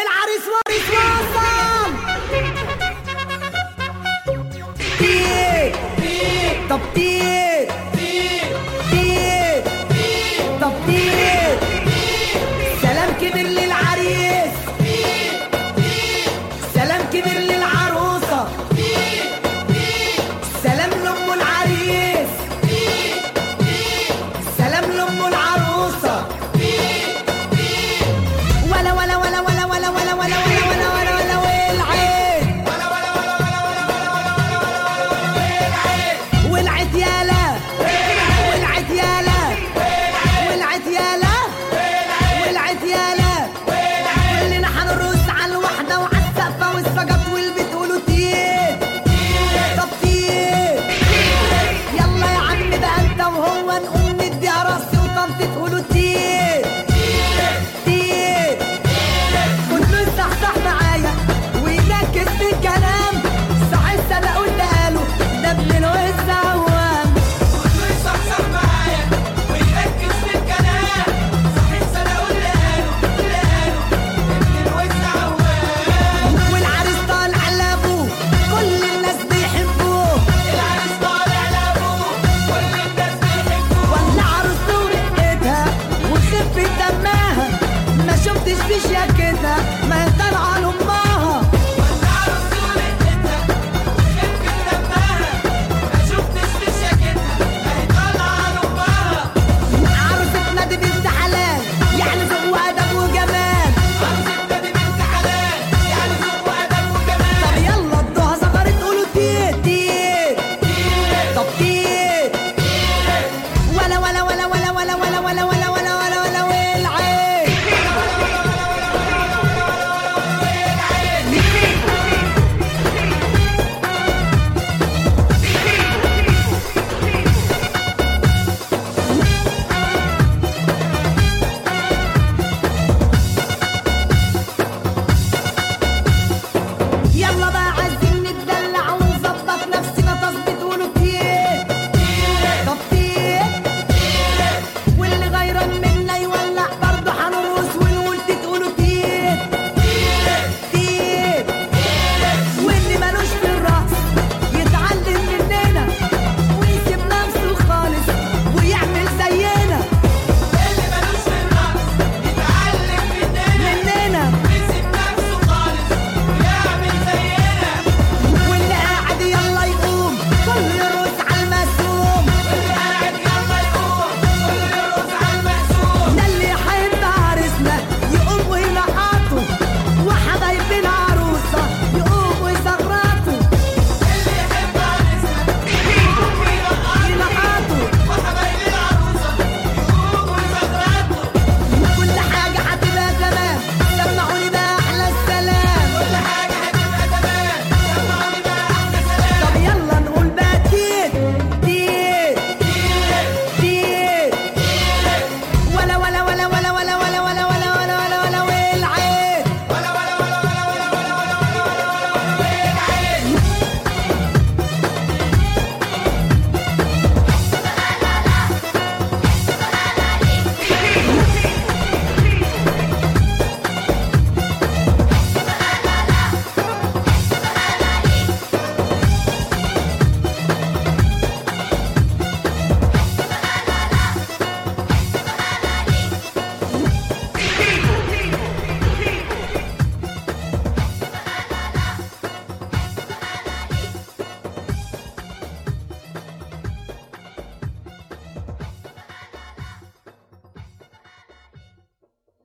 العريس وارث وصل طير طب طير طير طب طير سلام كبير للعريس سلام كبير للعروسة سلام لأم العريس سلام لأم العروسة ولا ولا ولا ولا ولا ولا ولا ولا ولا ولا ولا والعين والعت يالا والعت يالا والعت يالا والعت يالا كلنا حنرقص على الوحدة وعلى السقفة والسجط والبيت قولوا تيت طب تيت يلا يا عم بقى انت وهو نقوم نديها راسي وطنطي تقولوا تيت تيت كله يصحصح معايا ويركز في الكلام صح السلق واللي قاله ده ابن الوز عوام كله يصحصح معايا ويركز في الكلام صح السنة واللي قاله اللي قاله ابن الوز عوام والعريس طالع لابوه كل الناس بيحبوه العريس طالع لابوه كل الناس بيحبوه ولا عروسته ورقتها وخفة دمها ما شفتش في شياكتها ما هي طالعة له